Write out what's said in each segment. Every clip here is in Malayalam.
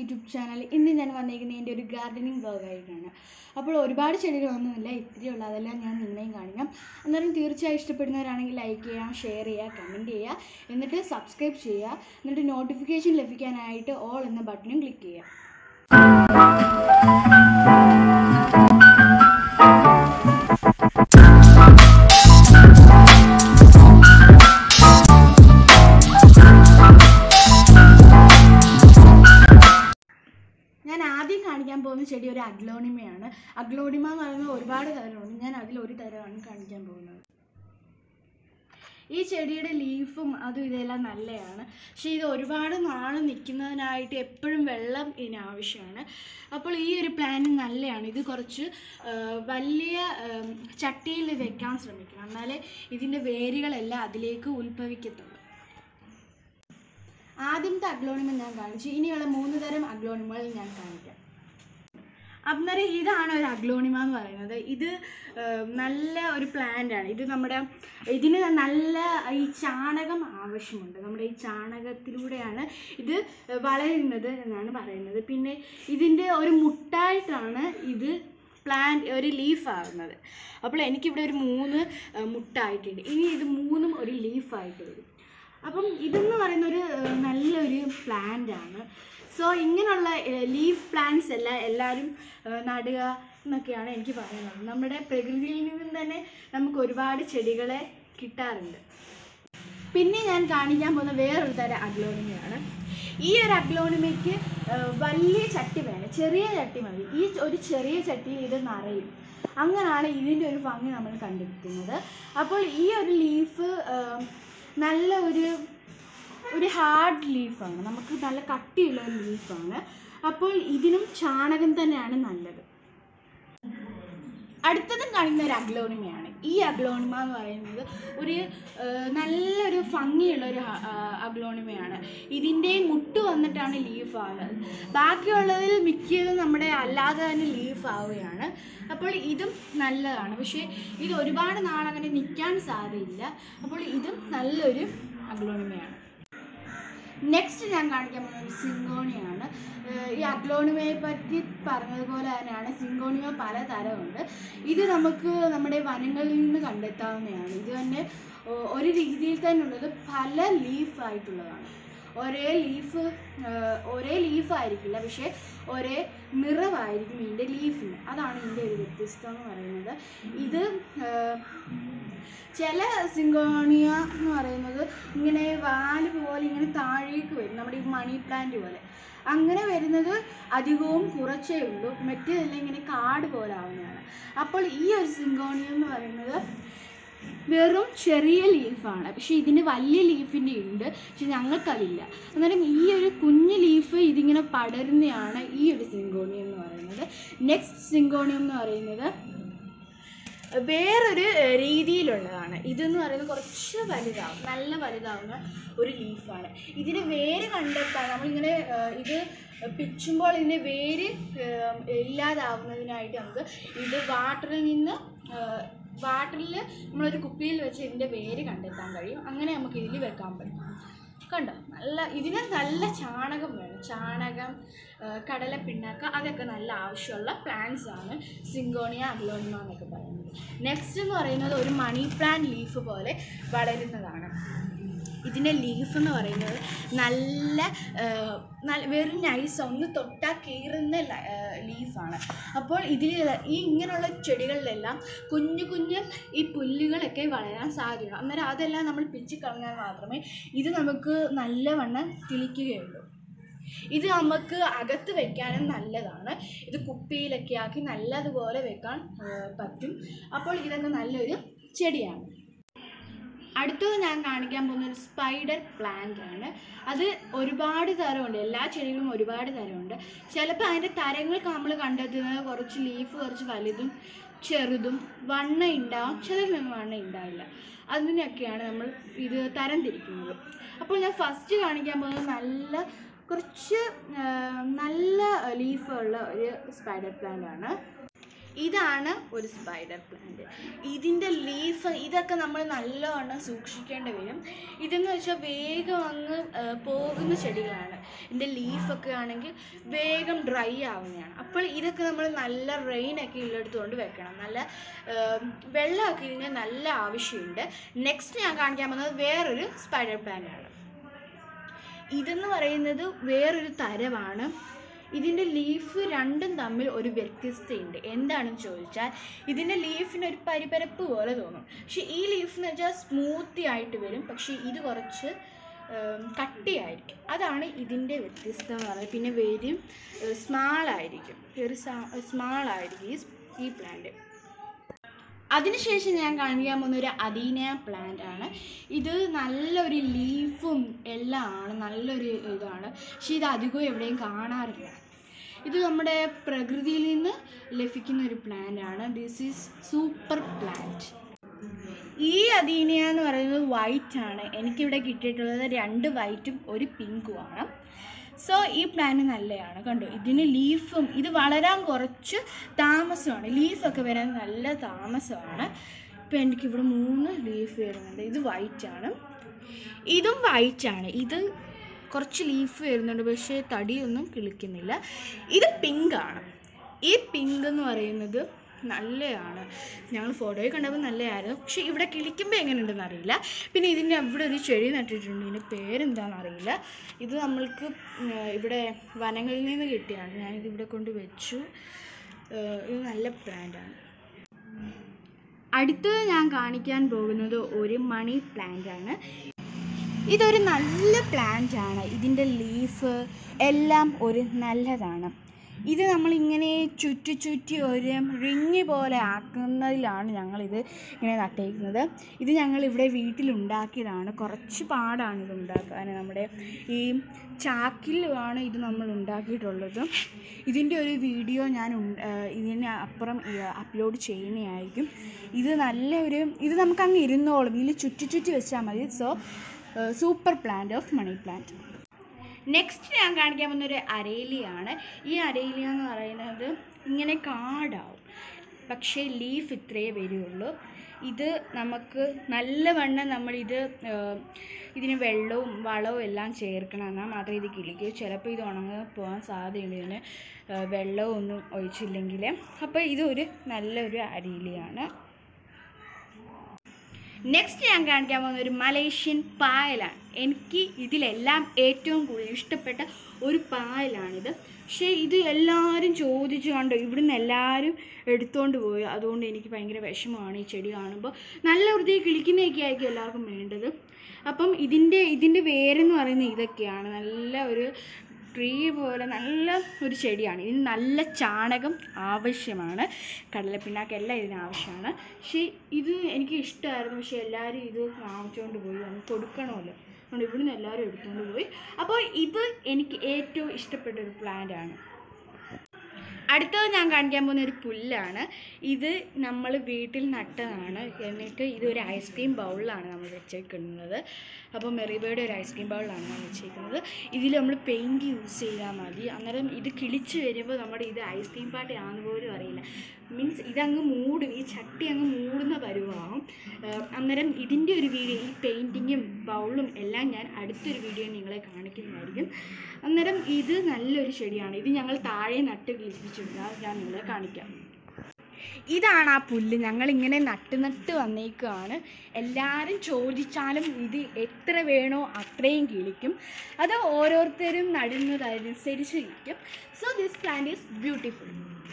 യൂട്യൂബ് ചാനൽ ഇന്ന് ഞാൻ വന്നിരിക്കുന്നത് എൻ്റെ ഒരു ഗാർഡനിങ് വ്ലോഗായിട്ടാണ് അപ്പോൾ ഒരുപാട് ചെടികളൊന്നുമില്ല ഇത്തിരിയുള്ള അതെല്ലാം ഞാൻ നിങ്ങളെയും കാണിക്കാം അന്നേരം തീർച്ചയായും ഇഷ്ടപ്പെടുന്നവരാണെങ്കിൽ ലൈക്ക് ചെയ്യുക ഷെയർ ചെയ്യുക കമൻറ്റ് ചെയ്യുക എന്നിട്ട് സബ്സ്ക്രൈബ് ചെയ്യുക എന്നിട്ട് നോട്ടിഫിക്കേഷൻ ലഭിക്കാനായിട്ട് ഓൾ എന്ന ബട്ടണും ക്ലിക്ക് ചെയ്യുക ഞാൻ ആദ്യം കാണിക്കാൻ പോകുന്ന ചെടി ഒരു അഗ്ലോണിമയാണ് അഗ്ലോണിമ എന്ന് പറയുന്നത് ഒരുപാട് തരമുണ്ട് ഞാൻ അതിൽ ഒരു തരമാണ് കാണിക്കാൻ പോകുന്നത് ഈ ചെടിയുടെ ലീഫും അതും ഇതെല്ലാം നല്ലതാണ് പക്ഷേ ഇത് ഒരുപാട് നാൾ നിൽക്കുന്നതിനായിട്ട് എപ്പോഴും വെള്ളം ഇതിന് ആവശ്യമാണ് അപ്പോൾ ഈ ഒരു പ്ലാന്റ് നല്ലതാണ് ഇത് കുറച്ച് ആ, വലിയ ചട്ടിയിൽ വെക്കാൻ ശ്രമിക്കണം എന്നാലേ ഇതിൻ്റെ വേരുകളെല്ലാം അതിലേക്ക് ഉത്ഭവിക്കത്തുള്ളൂ ആദ്യത്തെ അഗ്ലോണിമ ഞാൻ കാണിച്ചു ഇനിയുള്ള മൂന്ന് തരം അഗ്ലോണിമകൾ ഞാൻ കാണിക്കാം അന്നേരം ഇതാണ് ഒരു അഗ്ലോണിമ എന്ന് പറയുന്നത് ഇത് ഏഹ്, നല്ല ഒരു പ്ലാന്റ് ആണ് ഇത് നമ്മുടെ ഇതിന് നല്ല ഈ ചാണകം ആവശ്യമുണ്ട് നമ്മുടെ ഈ ചാണകത്തിലൂടെയാണ് ഇത് വളരുന്നത് എന്നാണ് പറയുന്നത് പിന്നെ ഇതിൻ്റെ ഒരു മുട്ടായിട്ടാണ് ഇത് പ്ലാന്റ് ഒരു ലീഫ് ആകുന്നത് അപ്പോൾ എനിക്കിവിടെ ഒരു മൂന്ന് ഏഹ്, മുട്ടായിട്ടുണ്ട് ഇനി ഇത് മൂന്നും ഒരു ലീഫായിട്ട് വരും അപ്പം ഇതെന്ന് പറയുന്ന ഒരു ഏഹ്, നല്ലൊരു പ്ലാന്റ് ആണ് സോ ഇങ്ങനെയുള്ള ലീഫ് പ്ലാന്റ്സ് എല്ലാം എല്ലാവരും ഏഹ്, നടുക എന്നൊക്കെയാണ് എനിക്ക് പറയുന്നത് നമ്മുടെ പ്രകൃതിയിൽ നിന്നും തന്നെ നമുക്ക് ഒരുപാട് ചെടികളെ കിട്ടാറുണ്ട് പിന്നെ ഞാൻ കാണിക്കാൻ പോകുന്ന വേറൊരു തരം അഗ്ലോണിമയാണ് ഈ ഒരു അഗ്ലോണിമയ്ക്ക് ഏഹ്, വലിയ ചട്ടി വേണം ചെറിയ ചട്ടി മതി ഈ ഒരു ചെറിയ ചട്ടിയിൽ ഇത് നിറയും അങ്ങനെയാണ് ഇതിൻ്റെ ഒരു ഭംഗി നമ്മൾ കണ്ടെത്തുന്നത് അപ്പോൾ ഈ ഒരു ലീഫ് നല്ല ഒരു ഒരു ഹാർഡ് ലീഫാണ് നമുക്ക് നല്ല കട്ടിയുള്ള ഒരു ലീഫാണ് അപ്പോൾ ഇതിനും ചാണകം തന്നെയാണ് നല്ലത് അടുത്തതും കാണിക്കുന്ന ഒരു അഗ്ലോണിമയാണ് ഈ അഗ്ലോണിമ എന്ന് പറയുന്നത് ഒരു ആ, നല്ലൊരു ഭംഗിയുള്ള ഒരു അഗ്ലോണിമയാണ് ഇതിൻ്റെ മുട്ട് വന്നിട്ടാണ് ലീഫ് ആവുന്നത് ബാക്കിയുള്ളതിൽ മിക്കതും നമ്മുടെ അല്ലാതെ തന്നെ ലീഫ് ആവുകയാണ് അപ്പോൾ ഇതും നല്ലതാണ് പക്ഷേ ഇത് ഒരുപാട് നാളങ്ങനെ നിൽക്കാൻ സാധ്യതയില്ല അപ്പോൾ ഇതും നല്ലൊരു അഗ്ലോണിമയാണ് നെക്സ്റ്റ് ഞാൻ കാണിക്കാൻ പോകുന്നത് സിങ്കോണിയാണ് ഏഹ് ഈ അഗ്ലോണിമയെ പറ്റി പറഞ്ഞതുപോലെ തന്നെയാണ് സിങ്കോണിമ പല തരമുണ്ട് ഇത് നമുക്ക് നമ്മുടെ വനങ്ങളിൽ നിന്ന് കണ്ടെത്താവുന്നതാണ് ഇത് തന്നെ ഒ- ഒരു രീതിയിൽ തന്നെ ഉള്ളത് പല ലീഫ് ആയിട്ടുള്ളതാണ് ഒരേ ലീഫ് ഒരേ ലീഫ് ആയിരിക്കില്ല പക്ഷേ ഒരേ നിറമായിരിക്കും ഇതിൻ്റെ ലീഫിന് അതാണ് ഇതിൻ്റെ ഒരു വ്യത്യസ്തം എന്ന് പറയുന്നത് ഇത് ഏഹ്, ചില സിങ്കോണിയ എന്ന് പറയുന്നത് ഇങ്ങനെ വാല് പോലെ ഇങ്ങനെ താഴേക്ക് വരും നമ്മുടെ ഈ മണി പ്ലാന്റ് പോലെ അങ്ങനെ വരുന്നത് അധികവും കുറച്ചേ ഉള്ളൂ മറ്റേതെല്ലാം ഇങ്ങനെ കാട് പോലെ ആവുന്നതാണ് അപ്പോൾ ഈ ഒരു സിങ്കോണിയം എന്ന് പറയുന്നത് വെറും ചെറിയ ലീഫാണ് പക്ഷേ ഇതിന് വലിയ ലീഫിൻ്റെ ഉണ്ട് പക്ഷെ ഞങ്ങൾക്കതില്ല അന്നേരം ഈ ഒരു കുഞ്ഞ് ലീഫ് ഇതിങ്ങനെ പടരുന്നതാണ് ഈ ഒരു സിങ്കോണിയം എന്ന് പറയുന്നത് നെക്സ്റ്റ് സിങ്കോണിയം എന്ന് പറയുന്നത് വേറൊരു ഏഹ്, രീതിയിലുള്ളതാണ് ഇതെന്ന് പറയുന്നത് കുറച്ച് വലുതാവും നല്ല വലുതാവുന്ന ഒരു ലീഫാണ് ഇതിന് വേര് കണ്ടെത്താൻ നമ്മളിങ്ങനെ ഏഹ്, ഇത് പിച്ചുമ്പോൾ ഇതിൻ്റെ വേര് ഏഹ്, ഇല്ലാതാവുന്നതിനായിട്ട് നമുക്ക് ഇത് വാട്ടറിൽ നിന്ന് വാട്ടറിൽ നമ്മളൊരു കുപ്പിയിൽ വെച്ച് ഇതിൻ്റെ വേര് കണ്ടെത്താൻ കഴിയും അങ്ങനെ നമുക്ക് ഇതിൽ വെക്കാൻ പറ്റും കണ്ടോ നല്ല ഇതിന് നല്ല ചാണകം വേണം ചാണകം ആ, കടലപ്പിണ്ണാക്ക അതൊക്കെ നല്ല ആവശ്യമുള്ള പ്ലാന്റ്സ് ആണ് സിങ്കോണിയ അഗ്ലോണിമ എന്നൊക്കെ പറയുന്നത് നെക്സ്റ്റ് എന്ന് പറയുന്നത് ഒരു മണി പ്ലാന്റ് ലീഫ് പോലെ വളരുന്നതാണ് ഇതിൻ്റെ ലീഫ് എന്ന് പറയുന്നത് നല്ല ആ, നല്ല വെറും നൈസ് ഒന്ന് തൊട്ടാൽ കീറുന്ന ലീഫാണ് അപ്പോൾ ഇതിൽ ഈ ഇങ്ങനെയുള്ള ചെടികളിലെല്ലാം കുഞ്ഞു കുഞ്ഞു ഈ പുല്ലുകളൊക്കെ വളരാൻ സാധ്യതയുണ്ട് അന്നേരം അതെല്ലാം നമ്മൾ പിച്ചി കളഞ്ഞാൽ മാത്രമേ ഇത് നമുക്ക് നല്ലവണ്ണം കിളിക്കുകയുള്ളൂ ഇത് നമുക്ക് അകത്ത് വെക്കാനും നല്ലതാണ് ഇത് കുപ്പിയിലൊക്കെ ആക്കി നല്ലതുപോലെ വെക്കാൻ ആ, പറ്റും അപ്പോൾ ഇതൊക്കെ നല്ലൊരു ചെടിയാണ് അടുത്തത് ഞാൻ കാണിക്കാൻ പോകുന്ന ഒരു സ്പൈഡർ പ്ലാന്റ് ആണ് അത് ഒരുപാട് തരമുണ്ട് എല്ലാ ചെടികളും ഒരുപാട് തരമുണ്ട് ചിലപ്പോൾ അതിൻ്റെ തരങ്ങൾക്ക് നമ്മൾ കണ്ടെത്തുന്നത് കുറച്ച് ലീഫ് കുറച്ച് വലുതും ചെറുതും വണ്ണ ഉണ്ടാവും ചിലതിനൊന്നും വണ്ണ ഉണ്ടാവില്ല അതിനൊക്കെയാണ് നമ്മൾ ഇത് തരം തിരിക്കുന്നത് അപ്പോൾ ഞാൻ ഫസ്റ്റ് കാണിക്കാൻ പോകുന്നത് നല്ല കുറച്ച് ആ, നല്ല ലീഫുള്ള ഒരു സ്പൈഡർ പ്ലാന്റ് ആണ് ഇതാണ് ഒരു സ്പൈഡർ പ്ലാന്റ് ഇതിൻ്റെ ലീഫ് ഇതൊക്കെ നമ്മൾ നല്ലവണ്ണം സൂക്ഷിക്കേണ്ടി വരും ഇതെന്ന് വെച്ചാൽ വേഗം അങ്ങ് ആ, പോകുന്ന ചെടികളാണ് ഇതിൻ്റെ ലീഫൊക്കെ ആണെങ്കിൽ വേഗം ഡ്രൈ ആവുന്നതാണ് അപ്പോൾ ഇതൊക്കെ നമ്മൾ നല്ല റെയിനൊക്കെ ഉള്ളിടത്തുകൊണ്ട് വെക്കണം നല്ല ആ, വെള്ളമൊക്കെ ഇതിന് നല്ല ആവശ്യമുണ്ട് നെക്സ്റ്റ് ഞാൻ കാണിക്കാൻ പോകുന്നത് വേറൊരു സ്പൈഡർ പ്ലാന്റ് ആണ് ഇതെന്ന് പറയുന്നത് വേറൊരു തരമാണ് ഇതിൻ്റെ ലീഫ് രണ്ടും തമ്മിൽ ഒരു വ്യത്യസ്തയുണ്ട് എന്താണെന്ന് ചോദിച്ചാൽ ഇതിൻ്റെ ലീഫിന് ഒരു പരിപരപ്പ് പോലെ തോന്നും പക്ഷെ ഈ ലീഫ് എന്ന് വെച്ചാൽ സ്മൂത്തി ആയിട്ട് വരും പക്ഷേ ഇത് കുറച്ച് ഉം, കട്ടിയായിരിക്കും അതാണ് ഇതിൻ്റെ വ്യത്യസ്തത എന്ന് പറയുന്നത് പിന്നെ വരും സ്മാളായിരിക്കും ഒരു സ്മാളായിരിക്കും ഈ ഈ പ്ലാന്റ് അതിനുശേഷം ഞാൻ കാണിക്കാൻ പോകുന്ന ഒരു അദീന പ്ലാന്റ് ആണ് ഇത് നല്ലൊരു ലീഫും എല്ലാം ആണ് നല്ലൊരു ഇതാണ് പക്ഷേ ഇത് അധികവും എവിടെയും കാണാറില്ല ഇത് നമ്മുടെ പ്രകൃതിയിൽ നിന്ന് ലഭിക്കുന്ന ഒരു പ്ലാന്റ് ആണ് ദിസ് ഈസ് സൂപ്പർ പ്ലാന്റ് ഈ അദീനിയ എന്ന് പറയുന്നത് വൈറ്റ് ആണ് എനിക്കിവിടെ കിട്ടിയിട്ടുള്ളത് രണ്ട് വൈറ്റും ഒരു പിങ്കുമാണ് സോ ഈ പ്ലാന്റ് നല്ലതാണ് കണ്ടോ ഇതിന് ലീഫും ഇത് വളരാൻ കുറച്ച് താമസമാണ് ലീഫൊക്കെ വരാൻ നല്ല താമസമാണ് ഇപ്പം എനിക്കിവിടെ മൂന്ന് ലീഫ് വരുന്നുണ്ട് ഇത് വൈറ്റ് ആണ് ഇതും വൈറ്റ് ആണ് ഇത് കുറച്ച് ലീഫ് വരുന്നുണ്ട് പക്ഷേ തടിയൊന്നും കിളിക്കുന്നില്ല ഇത് പിങ്ക് ആണ് ഈ പിങ്ക് എന്ന് പറയുന്നത് നല്ലതാണ് ഞങ്ങൾ ഫോട്ടോയിൽ കണ്ടപ്പോൾ നല്ലതായിരുന്നു പക്ഷേ ഇവിടെ കിളിക്കുമ്പോൾ എങ്ങനെയുണ്ടെന്ന് അറിയില്ല പിന്നെ ഇതിൻ്റെ അവിടെ ഒരു ചെടി നട്ടിട്ടുണ്ട് ഇതിൻ്റെ പേരെന്താണെന്ന് അറിയില്ല ഇത് നമ്മൾക്ക് ഉം, ഇവിടെ വനങ്ങളിൽ നിന്ന് കിട്ടിയാണ് ഞാനിത് ഇവിടെ കൊണ്ട് വെച്ചു ഏഹ്, ഇത് നല്ല പ്ലാന്റാണ് അടുത്തത് ഞാൻ കാണിക്കാൻ പോകുന്നത് ഒരു മണി പ്ലാന്റ് ആണ് ഇതൊരു നല്ല പ്ലാന്റ് ആണ് ഇതിൻ്റെ ലീഫ് എല്ലാം ഒരു നല്ലതാണ് ഇത് നമ്മളിങ്ങനെ ചുറ്റി ചുറ്റി ഒരു റിങ് പോലെ ആക്കുന്നതിലാണ് ഞങ്ങളിത് ഇങ്ങനെ നട്ടേക്കുന്നത് ഇത് ഞങ്ങളിവിടെ വീട്ടിലുണ്ടാക്കിയതാണ് കുറച്ച് പാടാണ് ഇത് ഉണ്ടാക്കാൻ നമ്മുടെ ഈ ചാക്കിലാണ് ഇത് നമ്മൾ ഉണ്ടാക്കിയിട്ടുള്ളത് ഇതിൻ്റെ ഒരു വീഡിയോ ഞാൻ ഉണ്ട- ആ, ഇതിന് അപ്പുറം അപ്ലോഡ് ചെയ്യുന്നതായിരിക്കും ഇത് നല്ല ഒരു ഇത് നമുക്ക് അങ്ങ് ഇരുന്നോളും ഇതിൽ ചുറ്റി ചുറ്റി വെച്ചാൽ മതി so super plant of money plant next ഞാൻ കാണിക്കാൻ പോകുന്ന ഒരു അരേലിയാണ് ഈ അരേലിയ എന്ന് പറയുന്നത് ഇങ്ങനെ കാടാവും പക്ഷേ ലീഫ് ഇത്രയേ വരികയുള്ളൂ ഇത് നമുക്ക് നല്ലവണ്ണം നമ്മളിത് ഏഹ്, ഇതിന് വെള്ളവും വളവും എല്ലാം ചേർക്കണം എന്നാൽ മാത്രമേ ഇത് കിളിക്കൂ ചിലപ്പോൾ ഇത് ഉണങ്ങി പോകാൻ സാധ്യതയുണ്ട് ഇതിന് ഏഹ്, വെള്ളവും ഒന്നും ഒഴിച്ചില്ലെങ്കിൽ അപ്പോൾ ഇതൊരു നല്ലൊരു അരയിലയാണ് നെക്സ്റ്റ് ഞാൻ കാണിക്കാൻ പോകുന്ന ഒരു മലേഷ്യൻ പായലാണ് എനിക്ക് ഇതിലെല്ലാം ഏറ്റവും കൂടുതൽ ഇഷ്ടപ്പെട്ട ഒരു പായലാണിത് പക്ഷേ ഇത് എല്ലാവരും ചോദിച്ചു കണ്ടോ ഇവിടുന്ന് എല്ലാവരും എടുത്തുകൊണ്ട് പോയി അതുകൊണ്ട് എനിക്ക് ഭയങ്കര വിഷമമാണ് ഈ ചെടി കാണുമ്പോൾ നല്ല വൃത്തി കിളിക്കുന്നതൊക്കെ ആയിരിക്കും എല്ലാവർക്കും വേണ്ടത് അപ്പം ഇതിൻ്റെ ഇതിൻ്റെ വേരെന്ന് പറയുന്നത് ഇതൊക്കെയാണ് നല്ല ഒരു ട്രീ പോലെ നല്ല ഒരു ചെടിയാണ് ഇതിന് നല്ല ചാണകം ആവശ്യമാണ് കടലപ്പിണ്ണാക്കെല്ലാം ഇതിന് ആവശ്യമാണ് പക്ഷേ ഇത് എനിക്ക് ഇഷ്ടമായിരുന്നു പക്ഷേ എല്ലാവരും ഇത് വാങ്ങിച്ചുകൊണ്ട് പോയി നമുക്ക് കൊടുക്കണമല്ലോ അതുകൊണ്ട് ഇവിടുന്ന് എല്ലാവരും എടുത്തുകൊണ്ട് പോയി അപ്പോൾ ഇത് എനിക്ക് ഏറ്റവും ഇഷ്ടപ്പെട്ട ഒരു പ്ലാന്റ് ആണ് അടുത്തത് ഞാൻ കാണിക്കാൻ പോകുന്ന ഒരു പുല്ലാണ് ഇത് നമ്മൾ വീട്ടിൽ നട്ടതാണ് എന്നിട്ട് ഇതൊരു ഐസ്ക്രീം ബൗളിലാണ് നമ്മൾ വെച്ചേക്കുന്നത് അപ്പോൾ മെറിബയുടെ ഒരു ഐസ്ക്രീം ബൗളിലാണ് ഞാൻ വെച്ചേക്കുന്നത് ഇതിൽ നമ്മൾ പെയിൻറ്റ് യൂസ് ചെയ്താൽ മതി അന്നേരം ഇത് കിളിച്ച് വരുമ്പോൾ നമ്മുടെ ഇത് ഐസ്ക്രീം പാർട്ടി ആണെന്ന് പോലും അറിയില്ല മീൻസ് ഇതങ്ങ് മൂടും ഈ ചട്ടി അങ്ങ് മൂടുന്ന പരുവാകും ഏഹ് അന്നേരം ഇതിൻ്റെ ഒരു വീഡിയോ ഈ പെയിൻറ്റിങ്ങും ബൗളും എല്ലാം ഞാൻ അടുത്തൊരു വീഡിയോ നിങ്ങളെ കാണിക്കുന്നതായിരിക്കും അന്നേരം ഇത് നല്ലൊരു ചെടിയാണ് ഇത് ഞങ്ങൾ താഴെ നട്ട് കിളിപ്പിച്ചിട്ടുണ്ട് അത് ഞാൻ നിങ്ങളെ കാണിക്കാം ഇതാണ് ആ പുല്ല് ഞങ്ങളിങ്ങനെ നട്ട് നട്ട് വന്നേക്കുകയാണ് എല്ലാവരും ചോദിച്ചാലും ഇത് എത്ര വേണോ അത്രയും കിളിക്കും അത് ഓരോരുത്തരും നടുന്നതനുസരിച്ച് ഇരിക്കും so this plant is beautiful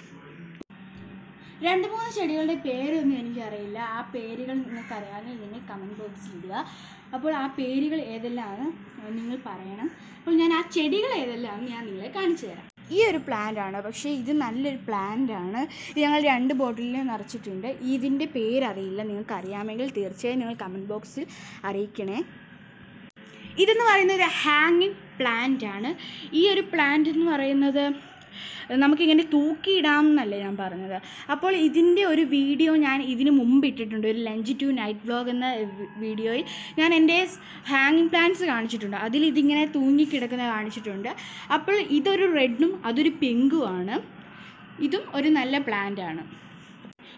രണ്ട് മൂന്ന് ചെടികളുടെ പേരൊന്നും എനിക്കറിയില്ല ആ പേരുകൾ നിങ്ങൾക്ക് അറിയാമെങ്കിൽ ഇതിനെ കമൻറ്റ് ബോക്സിൽ ഇടുക അപ്പോൾ ആ പേരുകൾ ഏതെല്ലാമാണ് നിങ്ങൾ പറയണം അപ്പോൾ ഞാൻ ആ ചെടികൾ ഏതെല്ലാമാണ് ഞാൻ നിങ്ങളെ കാണിച്ചു തരാം ഈ ഒരു പ്ലാന്റ് ആണ് പക്ഷേ ഇത് നല്ലൊരു പ്ലാന്റ് ആണ് ഇത് ഞങ്ങൾ രണ്ട് ബോട്ടിലിൽ നിറച്ചിട്ടുണ്ട് ഇതിൻ്റെ പേരറിയില്ല നിങ്ങൾക്ക് അറിയാമെങ്കിൽ തീർച്ചയായും നിങ്ങൾ കമൻറ്റ് ബോക്സിൽ അറിയിക്കണേ ഇതെന്ന് പറയുന്നത് ഒരു ഹാങ്ങിങ് പ്ലാന്റ് ആണ് ഈ ഒരു പ്ലാന്റ് എന്ന് പറയുന്നത് നമുക്കിങ്ങനെ തൂക്കിയിടാം എന്നല്ലേ ഞാൻ പറഞ്ഞത് അപ്പോൾ ഇതിൻ്റെ ഒരു വീഡിയോ ഞാൻ ഇതിന് മുമ്പ് ഇട്ടിട്ടുണ്ട് ഒരു ലഞ്ച് ടു നൈറ്റ് വ്ലോഗ് എന്ന വി- വീഡിയോയിൽ ഞാൻ എൻ്റെ ഹാങ്ങിങ് പ്ലാന്റ്സ് കാണിച്ചിട്ടുണ്ട് അതിൽ ഇതിങ്ങനെ തൂങ്ങിക്കിടക്കുന്ന കാണിച്ചിട്ടുണ്ട് അപ്പോൾ ഇതൊരു റെഡും അതൊരു പിങ്കും ആണ് ഇതും ഒരു നല്ല പ്ലാന്റ് ആണ്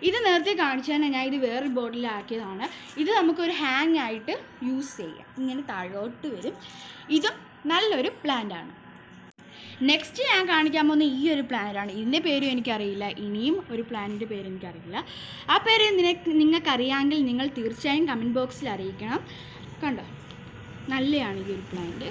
ഇത് നേരത്തെ കാണിച്ചാൽ ഞാൻ ഇത് വേറൊരു ബോട്ടിലാക്കിയതാണ് ഇത് നമുക്കൊരു ഹാങ് ആയിട്ട് യൂസ് ചെയ്യാം ഇങ്ങനെ താഴോട്ട് വരും ഇതും നല്ലൊരു പ്ലാന്റ് ആണ് നെക്സ്റ്റ് ഞാൻ കാണിക്കാൻ പോകുന്ന ഈ ഒരു പ്ലാന്റാണ് ഇതിൻ്റെ പേരും എനിക്കറിയില്ല ഇനിയും ഒരു പ്ലാനിൻ്റെ പേര് എനിക്കറിയില്ല ആ പേര് നിനക്ക് നിങ്ങൾക്കറിയാമെങ്കിൽ നിങ്ങൾ തീർച്ചയായും കമൻറ്റ് ബോക്സിൽ അറിയിക്കണം കണ്ടോ നല്ലതാണ് ഈ ഒരു പ്ലാന്റ്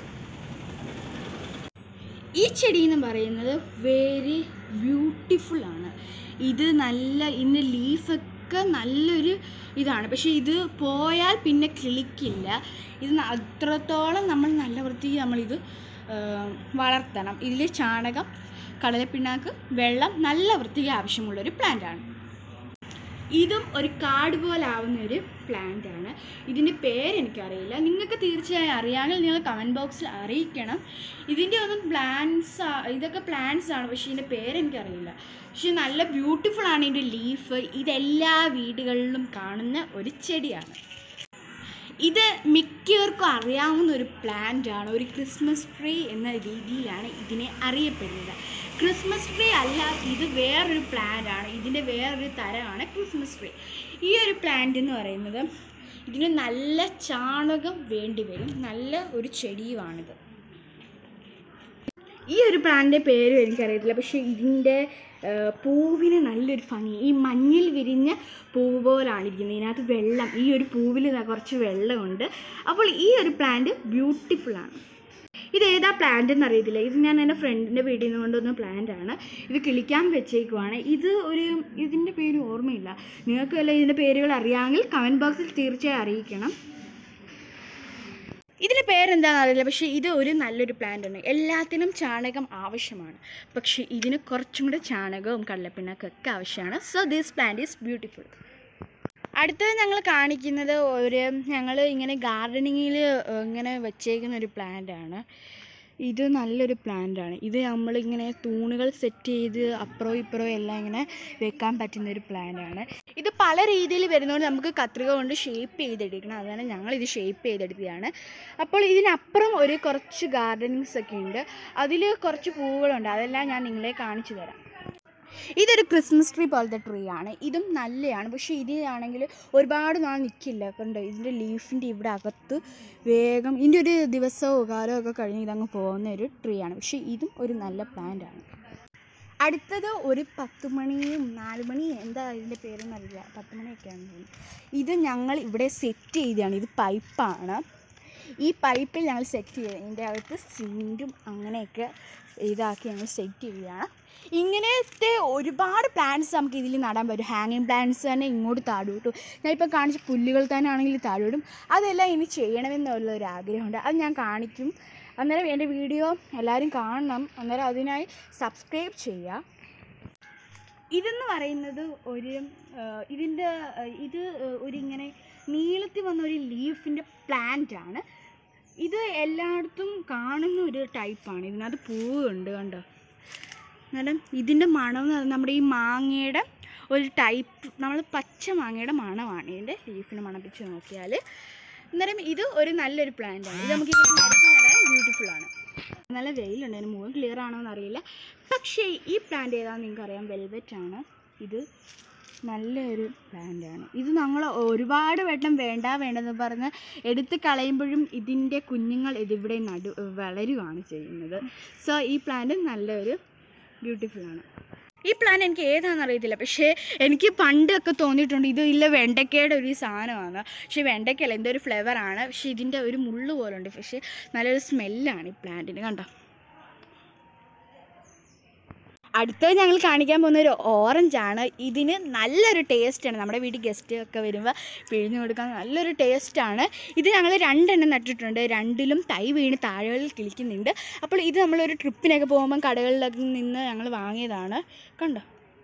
ഈ ചെടി എന്ന് പറയുന്നത് വെരി ബ്യൂട്ടിഫുൾ ആണ് ഇത് നല്ല ഇതിൻ്റെ ലീഫൊക്കെ നല്ലൊരു ഇതാണ് പക്ഷേ ഇത് പോയാൽ പിന്നെ കിളിക്കില്ല ഇത് ന- അത്രത്തോളം നമ്മൾ നല്ല വൃത്തിക്ക് നമ്മളിത് ആ, വളർത്തണം ഇതിൽ ചാണകം കടലപ്പിണ്ണാക്ക് വെള്ളം നല്ല വൃത്തിക്ക് ആവശ്യമുള്ളൊരു പ്ലാന്റാണ് ഇതും ഒരു കാട് പോലെ ആവുന്ന ഒരു പ്ലാന്റ് ആണ് ഇതിൻ്റെ പേര് എനിക്കറിയില്ല നിങ്ങൾക്ക് തീർച്ചയായും അറിയാമെങ്കിൽ നിങ്ങൾ കമൻറ്റ് ബോക്സിൽ അറിയിക്കണം ഇതിൻ്റെ ഒന്നും പ്ലാന്റ്സ് ഇതൊക്കെ പ്ലാന്റ്സ് ആണ് പക്ഷേ ഇതിൻ്റെ പേര് എനിക്കറിയില്ല പക്ഷെ നല്ല ബ്യൂട്ടിഫുൾ ആണ് ഇതിൻ്റെ ലീഫ് ഇതെല്ലാ വീടുകളിലും കാണുന്ന ഒരു ചെടിയാണ് ഇത് മിക്കവർക്കും അറിയാവുന്ന ഒരു പ്ലാന്റ് ആണ് ഒരു ക്രിസ്മസ് ട്രീ എന്ന രീതിയിലാണ് ഇതിനെ അറിയപ്പെടുന്നത് ക്രിസ്മസ് ട്രീ അല്ല ഇത് വേറൊരു പ്ലാന്റ് ആണ് ഇതിൻ്റെ വേറൊരു തരമാണ് ക്രിസ്മസ് ട്രീ ഈ ഒരു പ്ലാന്റ് എന്ന് പറയുന്നത് ഇതിന് നല്ല ചാണകം വേണ്ടി വരും നല്ല ഒരു ചെടിയുമാണിത് ഈ ഒരു പ്ലാന്റിൻ്റെ പേരും എനിക്കറിയത്തില്ല പക്ഷേ ഇതിൻ്റെ ആ, പൂവിന് നല്ലൊരു ഭംഗി ഈ മഞ്ഞിൽ വിരിഞ്ഞ പൂവ് പോലാണ് ഇരിക്കുന്നത് ഇതിനകത്ത് വെള്ളം ഈ ഒരു പൂവിൽ ദാ കുറച്ച് വെള്ളമുണ്ട് അപ്പോൾ ഈ ഒരു പ്ലാന്റ് ബ്യൂട്ടിഫുൾ ആണ് ഇത് ഏതാ പ്ലാന്റ് എന്ന് അറിയത്തില്ല ഇത് ഞാൻ എൻ്റെ ഫ്രണ്ടിൻ്റെ വീട്ടിൽ നിന്ന് കൊണ്ടുവന്ന പ്ലാന്റ് ആണ് ഇത് കിളിക്കാൻ വെച്ചേക്കുവാണ് ഇത് ഒരു ഇതിൻ്റെ പേര് ഓർമ്മയില്ല നിങ്ങൾക്ക് വല്ല ഇതിൻ്റെ പേരുകൾ അറിയാമെങ്കിൽ കമൻറ്റ് ബോക്സിൽ തീർച്ചയായും അറിയിക്കണം ഇതിൻ്റെ പേരെന്താണെന്ന് അറിയില്ല പക്ഷേ ഇത് ഒരു നല്ലൊരു പ്ലാന്റ് ആണ് എല്ലാത്തിനും ചാണകം ആവശ്യമാണ് പക്ഷേ ഇതിന് കുറച്ചും കൂടെ ചാണകവും കടലപ്പിണ്ണാക്കൊക്കെ ആവശ്യമാണ് so this plant is beautiful അടുത്തത് ഞങ്ങൾ കാണിക്കുന്നത് ഒരു ഞങ്ങൾ ഇങ്ങനെ ഗാർഡനിങ്ങിൽ ഇങ്ങനെ വെച്ചേക്കുന്ന ഒരു പ്ലാന്റ് ആണ് ഇത് നല്ലൊരു പ്ലാന്റ് ആണ് ഇത് നമ്മളിങ്ങനെ തൂണുകൾ സെറ്റ് ചെയ്ത് അപ്പുറവും ഇപ്പുറവും എല്ലാം ഇങ്ങനെ വെക്കാൻ പറ്റുന്ന ഒരു പ്ലാന്റ് ആണ് ഇത് പല രീതിയിൽ വരുന്നതുകൊണ്ട് നമുക്ക് കത്രിക കൊണ്ട് ഷേപ്പ് ചെയ്തെടുക്കണം അതാണ് ഞങ്ങൾ ഇത് ഷേപ്പ് ചെയ്തെടുത്തതാണ് അപ്പോൾ ഇതിനപ്പുറം ഒരു കുറച്ച് ഗാർഡനിങ്സ് ഒക്കെ ഉണ്ട് അതിൽ കുറച്ച് പൂവുകളുണ്ട് അതെല്ലാം ഞാൻ നിങ്ങളെ കാണിച്ചു തരാം ഇതൊരു ക്രിസ്മസ് ട്രീ പോലത്തെ ട്രീ ആണ് ഇതും നല്ലതാണ് പക്ഷേ ഇതിലാണെങ്കിൽ ഒരുപാട് നാൾ നിൽക്കില്ല കണ്ടോ ഇതിൻ്റെ ലീഫിൻ്റെ ഇവിടെ അകത്ത് വേഗം ഇതിൻ്റെ ഒരു ദിവസമോ കാലമോ ഒക്കെ കഴിഞ്ഞ് ഇതങ്ങ് പോകുന്ന ഒരു ട്രീ ആണ് പക്ഷേ ഇതും ഒരു നല്ല പ്ലാന്റ് ആണ് അടുത്തത് ഒരു പത്ത് മണിയും നാല് മണിയും എന്താ ഇതിൻ്റെ പേരെന്ന് അറിയില്ല പത്ത് മണിയൊക്കെയാണ് തോന്നുന്നു ഇത് ഞങ്ങൾ ഇവിടെ സെറ്റ് ചെയ്തതാണ് ഇത് പൈപ്പാണ് ഈ പൈപ്പിൽ ഞങ്ങൾ സെറ്റ് ചെയ്ത് ഇതിൻ്റെ അകത്ത് സിമെൻറ്റും അങ്ങനെയൊക്കെ ഇതാക്കി ഞങ്ങൾ സെറ്റ് ചെയ്യുകയാണ് ഇങ്ങനത്തെ ഒരുപാട് പ്ലാന്റ്സ് നമുക്ക് ഇതിൽ നടാൻ പറ്റും ഹാങ്ങിങ് പ്ലാന്റ്സ് തന്നെ ഇങ്ങോട്ട് താഴോട്ടും ഞാൻ ഇപ്പോൾ കാണിച്ച പുല്ലുകൾ തന്നെ ആണെങ്കിൽ താഴോട്ടും അതെല്ലാം ഇനി ചെയ്യണമെന്നുള്ള ഒരു ആഗ്രഹമുണ്ട് അത് ഞാൻ കാണിക്കും അന്നേരം എൻ്റെ വീഡിയോ എല്ലാവരും കാണണം അന്നേരം അതിനായി സബ്സ്ക്രൈബ് ചെയ്യുക ഇതെന്ന് പറയുന്നത് ഒരു ആ, ഇതിൻ്റെ ആ, ഇത് ഒരു ഇങ്ങനെ നീളത്തിൽ വന്ന ഒരു ലീഫിൻ്റെ പ്ലാന്റ് ആണ് ഇത് എല്ലായിടത്തും കാണുന്ന ഒരു ടൈപ്പാണ് ഇതിനകത്ത് പൂവുണ്ട് കണ്ടോ അന്നേരം ഇതിൻ്റെ മണം എന്ന് പറയുന്നത് നമ്മുടെ ഈ മാങ്ങയുടെ ഒരു ടൈപ്പ് നമ്മൾ പച്ച മാങ്ങയുടെ മണമാണ് ഇതിൻ്റെ ലീഫിനെ മണപ്പിച്ച് നോക്കിയാൽ അന്നേരം ഇത് ഒരു നല്ലൊരു പ്ലാന്റ് ആണ് ഇത് നമുക്ക് ഇതിൻ്റെ മരത്തിൽ നടാൻ ബ്യൂട്ടിഫുൾ ആണ് നല്ല വെയിലുണ്ട് അതിന് മുഖം ക്ലിയർ ആണോ എന്നറിയില്ല പക്ഷേ ഈ പ്ലാന്റ് ഏതാണെന്ന് നിങ്ങൾക്ക് അറിയാം വെൽവെറ്റ് ആണ് ഇത് നല്ലൊരു പ്ലാന്റ് ആണ് ഇത് ഞങ്ങൾ ഒരുപാട് വട്ടം വേണ്ട വേണ്ടെന്ന് പറഞ്ഞ് എടുത്ത് കളയുമ്പോഴും ഇതിൻ്റെ കുഞ്ഞുങ്ങൾ ഇതിവിടെ നടു വളരുകയാണ് ചെയ്യുന്നത് സോ ഈ പ്ലാന്റ് നല്ലൊരു ബ്യൂട്ടിഫുൾ ആണ് ഈ പ്ലാൻ എനിക്ക് ഏതാണെന്ന് അറിയത്തില്ല പക്ഷേ എനിക്ക് പണ്ടൊക്കെ തോന്നിയിട്ടുണ്ട് ഇത് ഇല്ല വെണ്ടയ്ക്കയുടെ ഒരു സാധനമാണ് പക്ഷേ വെണ്ടയ്ക്കല്ല എന്തോ ഒരു ഫ്ലേവറാണ് പക്ഷേ ഇതിൻ്റെ ഒരു മുള്ള് പോലെ ഉണ്ട് പക്ഷേ നല്ലൊരു സ്മെല്ലാണ് ഈ പ്ലാന്റിന് കണ്ടോ അടുത്തത് ഞങ്ങൾ കാണിക്കാൻ പോകുന്ന ഒരു ഓറഞ്ച് ആണ് ഇതിന് നല്ലൊരു ടേസ്റ്റാണ് നമ്മുടെ വീട്ടിൽ ഗസ്റ്റ് ഒക്കെ വരുമ്പോൾ പിഴിഞ്ഞു കൊടുക്കാൻ നല്ലൊരു ടേസ്റ്റാണ് ഇത് ഞങ്ങൾ രണ്ടെണ്ണം നട്ടിട്ടുണ്ട് രണ്ടിലും തൈ വീണ് താഴെകളിൽ കിളിക്കുന്നുണ്ട് അപ്പോൾ ഇത് നമ്മളൊരു ട്രിപ്പിനൊക്കെ പോകുമ്പം കടകളിലൊക്കെ നിന്ന് ഞങ്ങൾ വാങ്ങിയതാണ് കണ്ടോ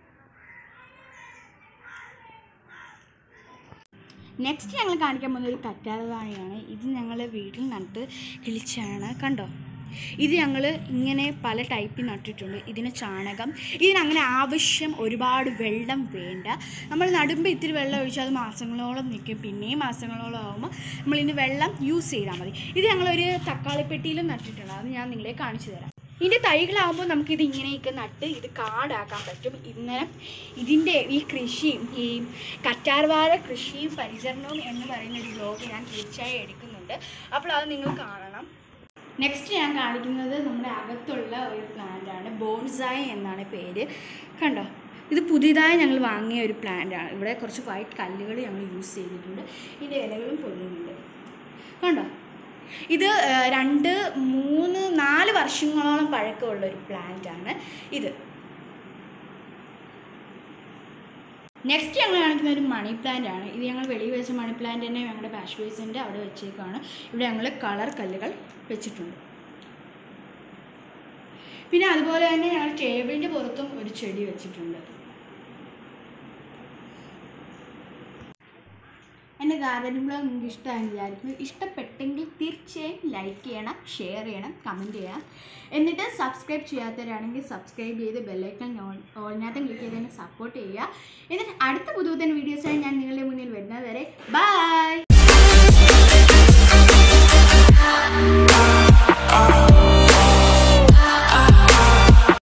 നെക്സ്റ്റ് ഞങ്ങൾ കാണിക്കാൻ പോകുന്ന ഒരു കറ്റാർവാഴയാണ് ഇത് ഞങ്ങൾ വീട്ടിൽ നട്ട് കിളിച്ചാണ് കണ്ടോ ഇത് ഞങ്ങൾ ഇങ്ങനെ പല ടൈപ്പിൽ നട്ടിട്ടുണ്ട് ഇതിന് ചാണകം ഇതിനങ്ങനെ ആവശ്യം ഒരുപാട് വെള്ളം വേണ്ട നമ്മൾ നടുമ്പോൾ ഇത്തിരി വെള്ളം ഒഴിച്ചാൽ അത് മാസങ്ങളോളം നിൽക്കും പിന്നെയും മാസങ്ങളോളം ആകുമ്പോൾ നമ്മളിതിന് വെള്ളം യൂസ് ചെയ്താൽ മതി ഇത് ഞങ്ങളൊരു തക്കാളിപ്പെട്ടിയിലും നട്ടിട്ടുണ്ട് അത് ഞാൻ നിങ്ങളെ കാണിച്ചു തരാം ഇതിൻ്റെ തൈകളാകുമ്പോൾ നമുക്കിത് ഇങ്ങനെയൊക്കെ നട്ട് ഇത് കാടാക്കാൻ പറ്റും ഇങ്ങനെ ഇതിൻ്റെ ഈ കൃഷിയും ഈ കറ്റാർവാഴ കൃഷിയും പരിചരണവും എന്ന് പറയുന്ന ഒരു ബ്ലോഗ് ഞാൻ തീർച്ചയായും എടുക്കുന്നുണ്ട് അപ്പോൾ അത് നിങ്ങൾ കാണണം നെക്സ്റ്റ് ഞാൻ കാണിക്കുന്നത് നമ്മുടെ അകത്തുള്ള ഒരു പ്ലാന്റ് ആണ് ബോൺസായി എന്നാണ് പേര് കണ്ടോ ഇത് പുതിയതായി ഞങ്ങൾ വാങ്ങിയ ഒരു പ്ലാന്റ് ആണ് ഇവിടെ കുറച്ച് വൈറ്റ് കല്ലുകൾ ഞങ്ങൾ യൂസ് ചെയ്തിട്ടുണ്ട് ഇതിൻ്റെ ഇലകളും പൊള്ളുന്നുണ്ട് കണ്ടോ ഇത് ആ, രണ്ട് മൂന്ന് നാല് വർഷങ്ങളോളം പഴക്കമുള്ള ഒരു പ്ലാന്റ് ആണ് ഇത് നെക്സ്റ്റ് ഞങ്ങൾ കാണിക്കുന്ന ഒരു മണി പ്ലാന്റ് ആണ് ഇത് ഞങ്ങൾ വെളിയിൽ വെച്ച മണി പ്ലാന്റ് തന്നെ ഞങ്ങളുടെ ബാഷ് ബേസിൻ്റെ അവിടെ വെച്ചേക്കാണ് ഇവിടെ ഞങ്ങൾ കളർ കല്ലുകൾ വെച്ചിട്ടുണ്ട് പിന്നെ അതുപോലെ തന്നെ ഞങ്ങൾ ടേബിളിൻ്റെ പുറത്തും ഒരു ചെടി വെച്ചിട്ടുണ്ട് എൻ്റെ ഗാർഡൻ ബ്ലോഗ് നിങ്ങൾക്ക് ഇഷ്ടമായെന്ന് വിചാരിക്കുന്നു ഇഷ്ടപ്പെട്ടെങ്കിൽ തീർച്ചയായും ലൈക്ക് ചെയ്യണം ഷെയർ ചെയ്യണം കമൻറ്റ് ചെയ്യണം എന്നിട്ട് സബ്സ്ക്രൈബ് ചെയ്യാത്തവരാണെങ്കിൽ സബ്സ്ക്രൈബ് ചെയ്ത് ബെല്ലൈക്കൺ ഓളിനകത്ത് ക്ലിക്ക് ചെയ്ത് തന്നെ സപ്പോർട്ട് ചെയ്യുക എന്നിട്ട് അടുത്ത പുതുപുത്തൻ വീഡിയോസായി ഞാൻ നിങ്ങളുടെ മുന്നിൽ വരുന്നത് വരെ ബൈ